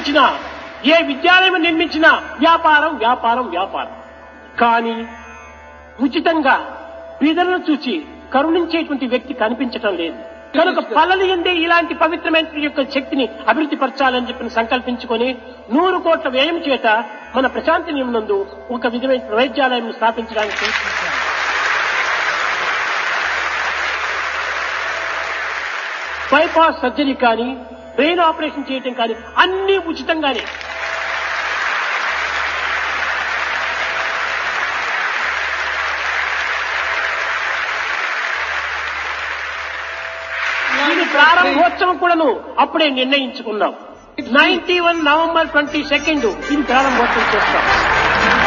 నిర్మించినా ఏ విద్యాలయం నిర్మించినా వ్యాపారం వ్యాపారం వ్యాపారం కానీ ఉచితంగా బీదలను చూచి కరుణించేటువంటి వ్యక్తి కనిపించటం లేదు కనుక పల్లలు ఎందే ఇలాంటి పవిత్రమైన యొక్క శక్తిని అభివృద్ధి పరచాలని చెప్పి సంకల్పించుకొని నూరు కోట్ల వ్యయం చేత మన ప్రశాంతి నందు ఒక విధమైన వైద్యాలయం స్థాపించడానికి ప్రయత్నించారు బైపాస్ సర్జరీ కానీ బ్రెయిన్ ఆపరేషన్ చేయటం కానీ అన్ని ఉచితంగానే దీని ప్రారంభోత్సవం కూడాను అప్పుడే నిర్ణయించుకున్నాం ninety one November twenty second ఇది ప్రారంభోత్సవం చేస్తాం